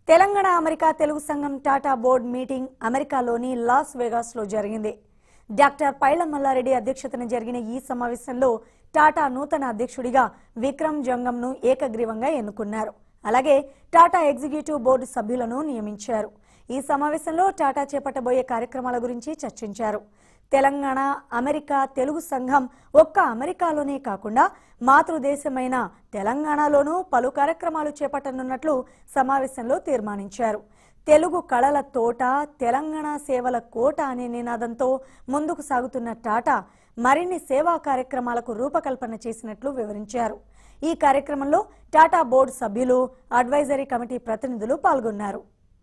Telangana America Telugu Sangham TATA board meeting అమెరికాలోని Las Vegas లో జరిగింది డాక్టర్ పైల మల్లారెడ్డి అధ్యక్షతన జరిగిన ఈ సమావేశంలో టాటా నూతన అధ్యక్షుడిగా విక్రమ్ జంగంను ఏకగ్రీవంగా ఎన్నుకున్నారు అలాగే టాటా ఎగ్జిక్యూటివ్ బోర్డు సభ్యులను నియమించారు ఈ సమావేశంలో టాటా చేపట్టబోయే కార్యక్రమాల గురించి చర్చించారు తెలంగాణ అమెరికా తెలుగు సంఘం ఒక్క అమెరికాలోనే కాకుండా మాతృదేశమైన తెలంగాణలోనూ పలు కార్యక్రమాలు చేపట్టనున్నట్లు సమావేశంలో తీర్మానించారు తెలుగు కళల తోట తెలంగాణ సేవల కోట అనే నినాదంతో ముందుకు సాగుతున్న టాటా మరిన్ని సేవా కార్యక్రమాలకు రూపకల్పన చేసినట్లు వివరించారు ఈ కార్యక్రమంలో టాటా బోర్డు సభ్యులు అడ్వైజరీ కమిటీ ప్రతినిధులు పాల్గొన్నారు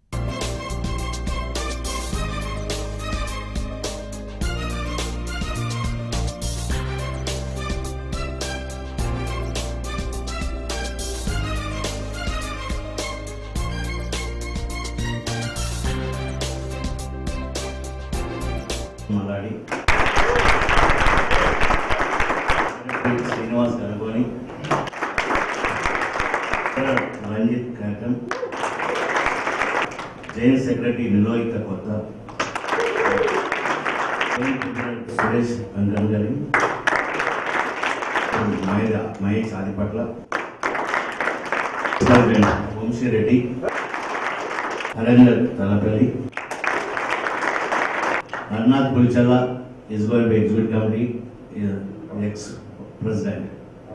మల్లాడి శ్రీనివాస్ కనుగోని రంజిత్ కనకం జైన్ సెక్రటరీ నిలోయిత కొత్త సురేష్ అంగన్ గారి Mahesh Mahesh Adibatla Vamsi Reddy Harender Talapalli Arnath Pulchala is going to exhibit committee, uh, ex-president.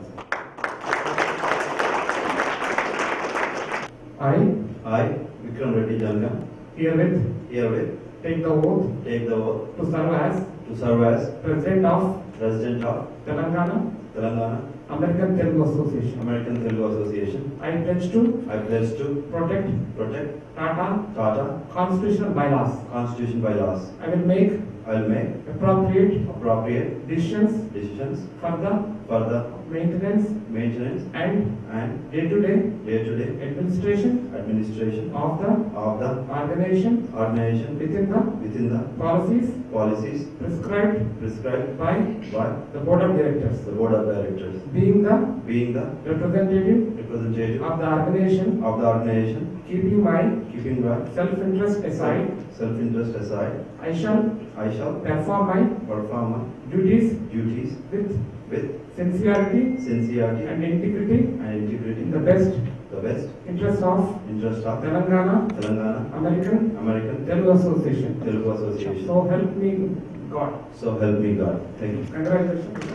I I, Vikram Reddy Janga, herewith herewith take the oath take the oath to serve as to serve as President of President of Telangana Telangana American Telugu Association. American Telugu Association. I pledge to I pledge to protect protect Tata Tata constitutional bylaws. Constitution by laws. I will make I will make appropriate appropriate decisions decisions for the for the maintenance maintenance and and day-to-day day-to-day administration administration of the of the organization organization within the within the policies policies prescribed prescribed by by the Board of Directors. the board of directors, Being the being the representative representative of the organization, of the organization, keeping my keeping my self-interest aside, self-interest aside, I shall I shall perform my perform my duties duties with with sincerity sincerity and integrity and integrity in the best the best interest of interest of Telangana Telangana American American Telugu Association. Telugu Association. So help me God. So help me God. Thank you. Congratulations.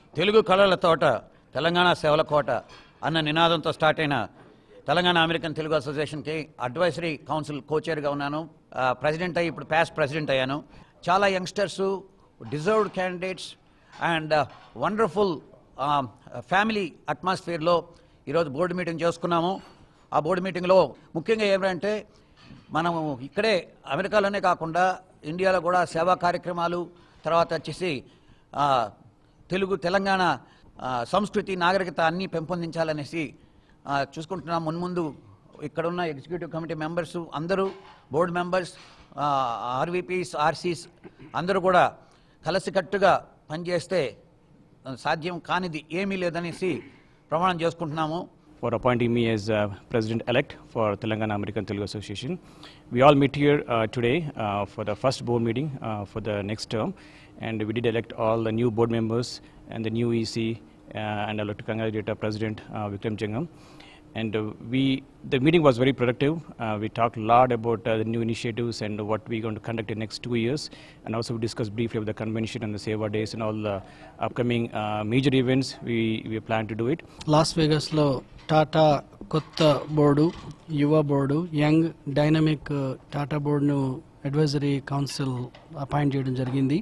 Telugu కళల తోట తెలంగాణ సేవల కోట అన్న నినాదంతో start అయిన Telangana American Telugu అసోసియేషన్కి advisory council కోచైర్గా ఉన్నాను ఆ, ప్రెసిడెంట్ అయ్యి ఇప్పుడు పాస్ట్ ప్రెసిడెంట్ అయ్యాను చాలా youngsters deserved candidates and wonderful family అట్మాస్ఫియర్లో ఈరోజు బోర్డు మీటింగ్ చేసుకున్నాము ఆ బోర్డు మీటింగ్లో ముఖ్యంగా ఏమిటంటే మనము ఇక్కడే అమెరికాలోనే కాకుండా ఇండియాలో కూడా సేవా కార్యక్రమాలు తర్వాత వచ్చేసి ఆ, తెలుగు తెలంగాణ ఆ, సంస్కృతి నాగరికత అన్నీ పెంపొందించాలనేసి ఆ, చూసుకుంటున్నాం మున్ముందు ఇక్కడ ఉన్న ఎగ్జిక్యూటివ్ కమిటీ మెంబర్స్ అందరూ బోర్డు మెంబర్స్ ఆర్వీపీస్ ఆర్సీస్ అందరూ కూడా కలిసికట్టుగా పనిచేస్తే ఆ, సాధ్యం కానిది ఏమీ లేదనేసి ప్రమాణం చేసుకుంటున్నాము for appointing me as uh, president-elect for Telangana American Telugu Association. We all meet here uh, today uh, for the first board meeting uh, for the next term, and we did elect all the new board members and the new EC, uh, and I'd like to congratulate our president uh, Vikram Jangam. And uh, we, the meeting was very productive. Uh, we talked a lot about uh, the new initiatives and what we're going to conduct in the next two years. And also we discussed briefly about the convention and the Seva Days and all the upcoming uh, major events. We, we plan to do it. Las వేగస్లో TATA కొత్త board యువ board young dynamic Tata బోర్డును advisory council appoint చేయడం జరిగింది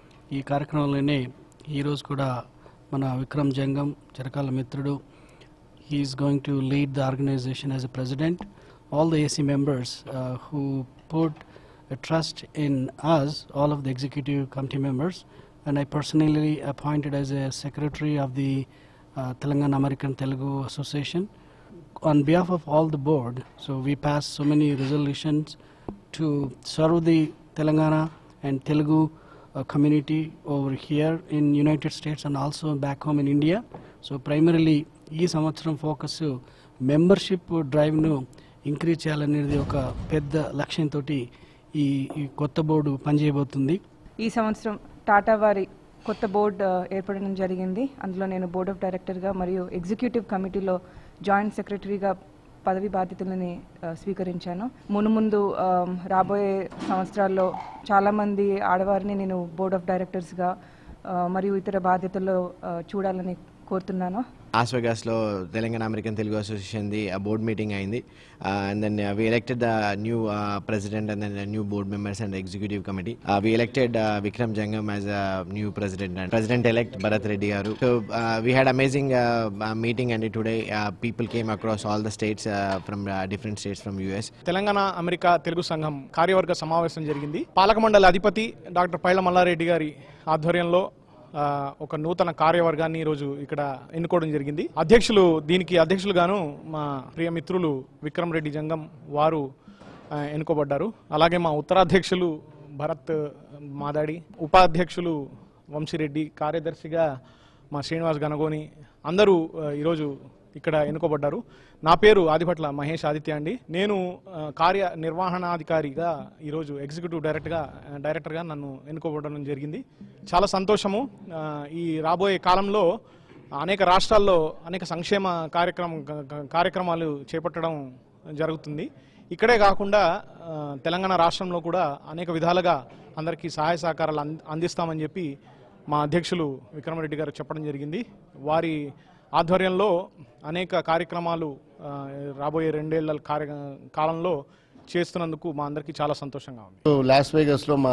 ఈ కార్యక్రమంలోనే ఈరోజు కూడా మన విక్రమ్ జంగం చిరకాల మిత్రుడు he's going to lead the organisation as a president all the AC members who put trust in us all of the executive committee members and I personally appointed as a secretary of the uh, Telangana American Telugu Association. On behalf of all the board, so we passed so many resolutions to serve the Telangana and Telugu uh, community over here in United States and also back home in India. So primarily ఈ సంవత్సరం focus membership డ్రైవ్ను increase చేయాలనేది ఒక పెద్ద లక్ష్యంతో ఈ ఈ కొత్త board పనిచేయబోతుంది ఈ సంవత్సరం టాటా వారి కొత్త బోర్డు ఆ, ఏర్పడడం జరిగింది అందులో నేను బోర్డ్ ఆఫ్ డైరెక్టర్గా మరియు ఎగ్జిక్యూటివ్ కమిటీలో జాయింట్ సెక్రటరీగా పదవి బాధ్యతలని ఆ, స్వీకరించాను మునుముందు ఆ, రాబోయే సంవత్సరాల్లో చాలామంది ఆడవారిని నేను బోర్డ్ ఆఫ్ డైరెక్టర్స్గా ఆ, మరియు ఇతర బాధ్యతల్లో ఆ, చూడాలని కోరుతున్నాను లాస్ వెగాస్లో తెలంగాణ అమెరికన్ తెలుగు అసోసియేషన్ది బోర్డ్ మీటింగ్ అయింది and then we elected the new president and then new board members and executive committee we elected Vikram Jangam as a new president and president elect Bharat Reddy garu so we had amazing meeting and today people came across all the states from different states from US Telangana America Telugu Sangham కార్యవర్గ సమావేశం జరిగింది పాలక మండలి అధిపతి doctor పైల Mallareddy గారి ఆధ్వర్యంలో ఆ, ఒక నూతన కార్యవర్గాన్ని ఈరోజు ఇక్కడ ఎన్నుకోవడం జరిగింది అధ్యక్షులు దీనికి అధ్యక్షులుగాను మా ప్రియ మిత్రులు విక్రమ్ రెడ్డి జంగం వారు ఆ, ఎన్నుకోబడ్డారు అలాగే మా ఉత్తరాధ్యక్షులు భరత్ మాదాడి ఉపాధ్యక్షులు వంశీరెడ్డి కార్యదర్శిగా మా శ్రీనివాస్ గనగోని అందరూ ఆ, ఈరోజు ఇక్కడ ఎన్నుకోబడ్డారు నా పేరు ఆదిపట్ల మహేష్ ఆదిత్య అండి నేను ఆ, కార్య నిర్వహణాధికారిగా ఈరోజు ఎగ్జిక్యూటివ్ డైరెక్టర్గా డైరెక్టర్గా నన్ను ఎన్నుకోబడడం జరిగింది చాలా సంతోషము ఆ, ఈ రాబోయే కాలంలో అనేక రాష్ట్రాల్లో అనేక సంక్షేమ కార్యక్రమం కార్యక్రమాలు చేపట్టడం జరుగుతుంది ఇక్కడే కాకుండా ఆ, తెలంగాణ రాష్ట్రంలో కూడా అనేక విధాలుగా అందరికీ సహాయ సహకారాలు అంద- అందిస్తామని చెప్పి మా అధ్యక్షులు విక్రమరెడ్డి గారు చెప్పడం జరిగింది వారి ఆధ్వర్యంలో అనేక కార్యక్రమాలు ఆ, రాబోయే రెండేళ్ల కార్య కాలంలో చేస్తున్నందుకు మా అందరికీ చాలా సంతోషంగా ఉంది సో లాస్ వేగస్లో మా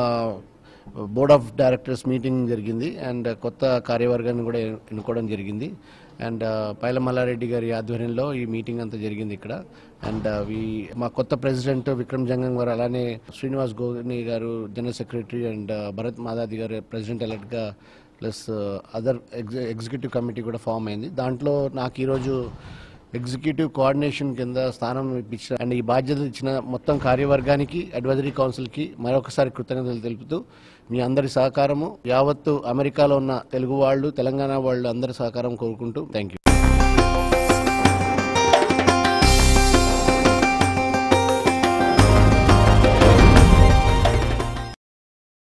బోర్డ్ ఆఫ్ డైరెక్టర్స్ మీటింగ్ జరిగింది అండ్ కొత్త కార్యవర్గాన్ని కూడా ఎన్నుకోవడం జరిగింది అండ్ పైల మల్లారెడ్డి గారి ఆధ్వర్యంలో ఈ మీటింగ్ అంతా జరిగింది ఇక్కడ అండ్ వి మా కొత్త ప్రెసిడెంట్ విక్రమ్ జంగం గారు అలానే Srinivas Goni garu general secretary and Bharat Madadi garu president ఎలక్ట్గా ప్లస్ అదర్ ఎగ్జిక్యూటివ్ కమిటీ కూడా ఫామ్ అయింది దాంట్లో నాకు ఈరోజు ఎగ్జిక్యూటివ్ కోఆర్డినేషన్ కింద స్థానం ఇప్పించిన అండ్ ఈ బాధ్యత ఇచ్చిన మొత్తం కార్యవర్గానికి అడ్వైజరీ కౌన్సిల్కి మరొకసారి కృతజ్ఞతలు తెలుపుతూ మీ అందరి సహకారము యావత్తు అమెరికాలో ఉన్న తెలుగు వాళ్ళు తెలంగాణ వాళ్ళు అందరి సహకారం కోరుకుంటూ థ్యాంక్ యూ